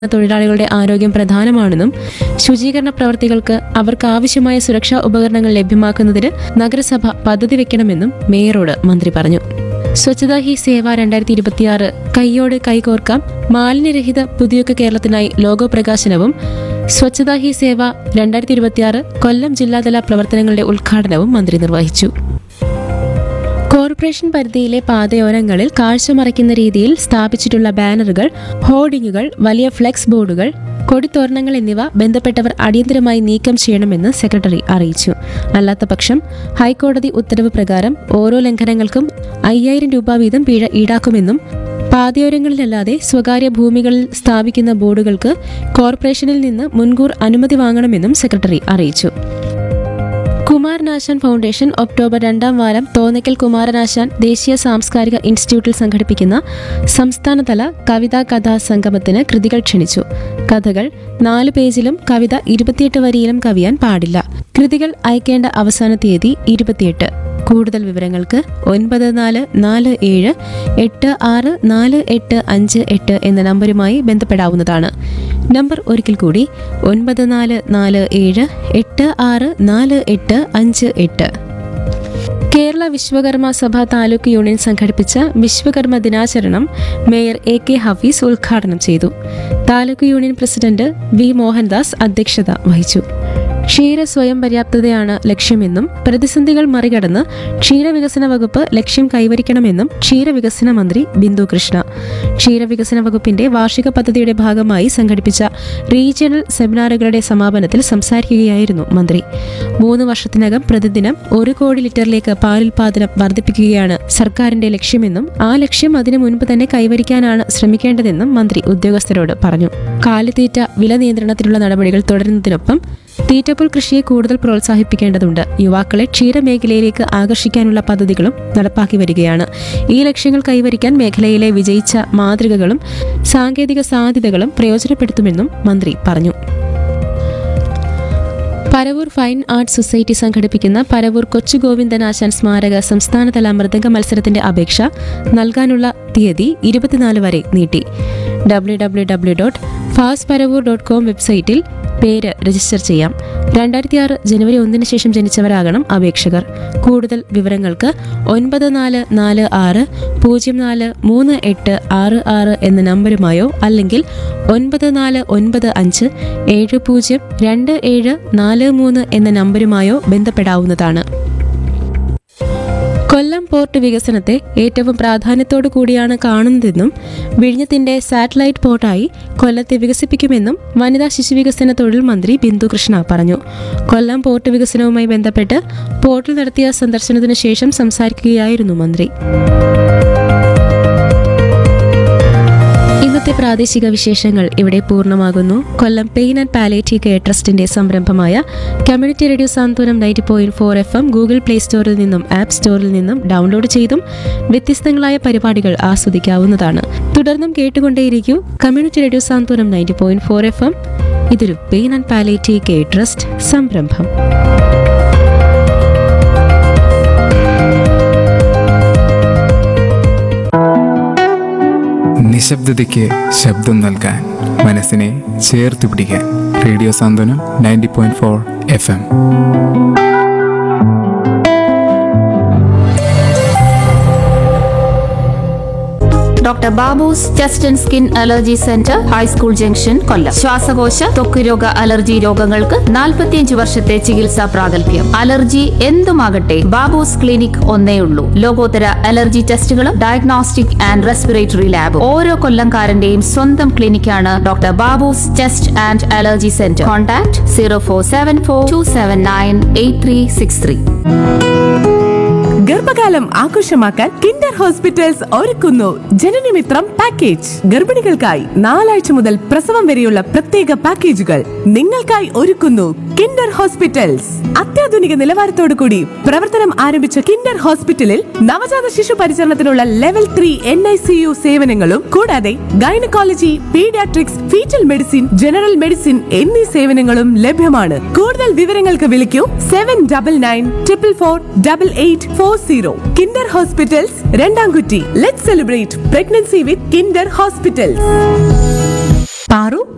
തൊഴിലാളികളുടെ ആരോഗ്യം പ്രധാനമാണെന്നും ശുചീകരണ പ്രവർത്തികൾക്ക് അവർക്ക് ആവശ്യമായ സുരക്ഷാ ഉപകരണങ്ങൾ ലഭ്യമാക്കുന്നതിന് നഗരസഭ പദ്ധതി വെക്കണമെന്നും മേയറോട് മന്ത്രി പറഞ്ഞു സ്വച്ഛതാ ഹി സേവ രണ്ടായിരത്തി ഇരുപത്തിയാറ് കൈയോട് കൈകോർക്കാം മാലിന്യരഹിത പുതിയൊക്കെ കേരളത്തിനായി ലോഗോ പ്രകാശനവും സ്വച്ഛതാ ഹി സേവ രണ്ടായിരത്തി ഇരുപത്തിയാറ് കൊല്ലം ജില്ലാതല പ്രവർത്തനങ്ങളുടെ ഉദ്ഘാടനവും മന്ത്രി നിർവഹിച്ചു കോർപ്പറേഷൻ പരിധിയിലെ പാതയോരങ്ങളിൽ കാഴ്ച മറയ്ക്കുന്ന രീതിയിൽ സ്ഥാപിച്ചിട്ടുള്ള ബാനറുകൾ ഹോർഡിങ്ങുകൾ വലിയ ഫ്ലെക്സ് ബോർഡുകൾ കൊടിത്തോരണങ്ങൾ എന്നിവ ബന്ധപ്പെട്ടവർ അടിയന്തരമായി നീക്കം ചെയ്യണമെന്ന് സെക്രട്ടറി അറിയിച്ചു അല്ലാത്തപക്ഷം ഹൈക്കോടതി ഉത്തരവ് പ്രകാരം ഓരോ ലംഘനങ്ങൾക്കും അയ്യായിരം രൂപ വീതം പിഴ ഈടാക്കുമെന്നും പാതയോരങ്ങളിലല്ലാതെ സ്വകാര്യ ഭൂമികളിൽ സ്ഥാപിക്കുന്ന ബോർഡുകൾക്ക് കോർപ്പറേഷനിൽ നിന്ന് മുൻകൂർ അനുമതി വാങ്ങണമെന്നും സെക്രട്ടറി അറിയിച്ചു കുമാരനാശാൻ ഫൗണ്ടേഷൻ ഒക്ടോബർ രണ്ടാം വാരം തോന്നയ്ക്കൽ കുമാരനാശാൻ ദേശീയ സാംസ്കാരിക ഇൻസ്റ്റിറ്റ്യൂട്ടിൽ സംഘടിപ്പിക്കുന്ന സംസ്ഥാനതല കവിതാ കഥാ സംഗമത്തിന് കൃതികൾ ക്ഷണിച്ചു കഥകൾ നാല് പേജിലും കവിത ഇരുപത്തിയെട്ട് വരിയിലും കവിയാൻ പാടില്ല കൃതികൾ അയക്കേണ്ട അവസാന തീയതി ഇരുപത്തിയെട്ട് കൂടുതൽ വിവരങ്ങൾക്ക് ഒൻപത് നാല് നാല് ഏഴ് എട്ട് ആറ് നാല് എട്ട് അഞ്ച് എട്ട് എന്ന നമ്പരുമായി ബന്ധപ്പെടാവുന്നതാണ് നമ്പർ ഒരിക്കൽ കൂടി ഒൻപത് നാല് നാല് ഏഴ് എട്ട് ആറ് നാല് എട്ട് അഞ്ച് എട്ട് കേരള വിശ്വകർമ്മ സഭ താലൂക്ക് യൂണിയൻ സംഘടിപ്പിച്ച വിശ്വകർമ്മ ദിനാചരണം മേയർ എ കെ ഹഫീസ് ഉദ്ഘാടനം ചെയ്തു taluk union president V Mohandas അധ്യക്ഷത വഹിച്ചു ക്ഷീര സ്വയം പര്യാപ്തതയാണ് ലക്ഷ്യമെന്നും പ്രതിസന്ധികൾ മറികടന്ന് ക്ഷീരവികസന വകുപ്പ് ലക്ഷ്യം കൈവരിക്കണമെന്നും ക്ഷീരവികസന മന്ത്രി ബിന്ദു കൃഷ്ണ ക്ഷീരവികസന വകുപ്പിന്റെ വാർഷിക പദ്ധതിയുടെ ഭാഗമായി സംഘടിപ്പിച്ച റീജിയണൽ സെമിനാറുകളുടെ സമാപനത്തിൽ സംസാരിക്കുകയായിരുന്നു മന്ത്രി മൂന്ന് വർഷത്തിനകം പ്രതിദിനം ഒരു കോടി ലിറ്ററിലേക്ക് പാലുൽപാദനം വർദ്ധിപ്പിക്കുകയാണ് സർക്കാരിന്റെ ലക്ഷ്യമെന്നും ആ ലക്ഷ്യം അതിനു മുൻപ് തന്നെ കൈവരിക്കാനാണ് ശ്രമിക്കേണ്ടതെന്നും മന്ത്രി ഉദ്യോഗസ്ഥരോട് പറഞ്ഞു കാലിത്തീറ്റ വില നിയന്ത്രണത്തിനുള്ള നടപടികൾ തുടരുന്നതിനൊപ്പം തീറ്റപ്പുൽ കൃഷിയെ കൂടുതൽ പ്രോത്സാഹിപ്പിക്കേണ്ടതുണ്ട് യുവാക്കളെ ക്ഷീരമേഖലയിലേക്ക് ആകർഷിക്കാനുള്ള പദ്ധതികളും നടപ്പാക്കി വരികയാണ് ഈ ലക്ഷ്യങ്ങൾ കൈവരിക്കാൻ മേഖലയിലെ വിജയിച്ച മാതൃകകളും സാങ്കേതിക സാധ്യതകളും പ്രയോജനപ്പെടുത്തുമെന്നും മന്ത്രി പറഞ്ഞു പരവൂർ ഫൈൻ ആർട്സ് സൊസൈറ്റി സംഘടിപ്പിക്കുന്ന പരവൂർ കൊച്ചു ഗോവിന്ദനാശാൻ സ്മാരക സംസ്ഥാനതല മൃദംഗ മത്സരത്തിന്റെ അപേക്ഷ നൽകാനുള്ള തീയതി ഇരുപത്തിനാല് വരെ നീട്ടി W W W dot fast Paravur dot com വെബ്സൈറ്റിൽ പേര് രജിസ്റ്റർ ചെയ്യാം രണ്ടായിരത്തി ആറ് ജനുവരി ഒന്നിന് ശേഷം ജനിച്ചവരാകണം അപേക്ഷകർ കൂടുതൽ വിവരങ്ങൾക്ക് ഒൻപത് നാല് നാല് ആറ് പൂജ്യം നാല് മൂന്ന് എട്ട് ആറ് ആറ് എന്ന നമ്പരുമായോ അല്ലെങ്കിൽ ഒൻപത് നാല് ഒൻപത് അഞ്ച് ഏഴ് പൂജ്യം രണ്ട് ഏഴ് നാല് മൂന്ന് എന്ന നമ്പരുമായോ ബന്ധപ്പെടാവുന്നതാണ് കൊല്ലം പോർട്ട് വികസനത്തെ ഏറ്റവും പ്രാധാന്യത്തോടു കൂടിയാണ് കാണുന്നതെന്നും വിഴിഞ്ഞത്തിന്റെ സാറ്റലൈറ്റ് പോർട്ടായി കൊല്ലത്തെ വികസിപ്പിക്കുമെന്നും വനിതാ ശിശുവികസന തൊഴിൽ മന്ത്രി ബിന്ദു കൃഷ്ണ പറഞ്ഞു കൊല്ലം പോർട്ട് വികസനവുമായി ബന്ധപ്പെട്ട് പോർട്ടിൽ നടത്തിയ സന്ദർശനത്തിനു ശേഷം സംസാരിക്കുകയായിരുന്നു മന്ത്രി ഇന്നത്തെ പ്രാദേശിക വിശേഷങ്ങൾ ഇവിടെ പൂർണ്ണമാകുന്നു Kollam pain and palliative care ട്രസ്റ്റിന്റെ സംരംഭമായ community radio Santhwanam ninety point four F M Google play സ്റ്റോറിൽ നിന്നും ആപ്പ് സ്റ്റോറിൽ നിന്നും ഡൗൺലോഡ് ചെയ്തും വ്യത്യസ്തങ്ങളായ പരിപാടികൾ ആസ്വദിക്കാവുന്നതാണ് തുടർന്നും കേട്ടുകൊണ്ടേയിരിക്കൂ community radio Santhwanam ninety point four F M ഇതൊരു pain and palliative care trust സംരംഭം നിശബ്ദതയ്ക്ക് ശബ്ദം നൽകാൻ മനസ്സിനെ ചേർത്ത് പിടിക്കാൻ radio Santhwanam ninety point four F M doctor Babu's chest and skin allergy centre high school junction Kollam ശ്വാസകോശ ത്വക്ക് രോഗ അലർജി രോഗങ്ങൾക്ക് 45 വർഷത്തെ ചികിത്സാ പ്രാഗൽഭ്യം അലർജി എന്തുമാകട്ടെ ബാബൂസ് ക്ലിനിക് ഒന്നേ ഉള്ളൂ ലോകോത്തര അലർജി ടെസ്റ്റുകളും ഡയഗ്നോസ്റ്റിക് ആൻഡ് റെസ്പിറേറ്ററി ലാബ് ഓരോ കൊല്ലംകാരന്റെയും സ്വന്തം ക്ലിനിക്കാണ് doctor Babu's chest and allergy centre contact zero four seven four two seven nine eight three six three ഗർഭകാലം ആഘോഷമാക്കാൻ കിൻഡർ ഹോസ്പിറ്റൽസ് ഒരുക്കുന്നു ജനനമിത്രം പാക്കേജ് ഗർഭിണികൾക്കായി നാലാഴ്ച മുതൽ പ്രസവം വരെയുള്ള പ്രത്യേക പാക്കേജുകൾ നിങ്ങൾക്കായി ഒരുക്കുന്നു കിൻഡർ ഹോസ്പിറ്റൽസ് അത്യാധുനിക നിലവാരത്തോടു കൂടി പ്രവർത്തനം ആരംഭിച്ച കിൻഡർ ഹോസ്പിറ്റലിൽ നവജാത ശിശു പരിചരണത്തിനുള്ള level three N I C U സേവനങ്ങളും കൂടാതെ gynaecology paediatrics foetal medicine general medicine എന്നീ സേവനങ്ങളും ലഭ്യമാണ് കൂടുതൽ വിവരങ്ങൾക്ക് വിളിക്കൂ seven double nine triple four double eight four zero kinder hospitals Randamkutty let celebrate pregnancy with kinder hospitals Paru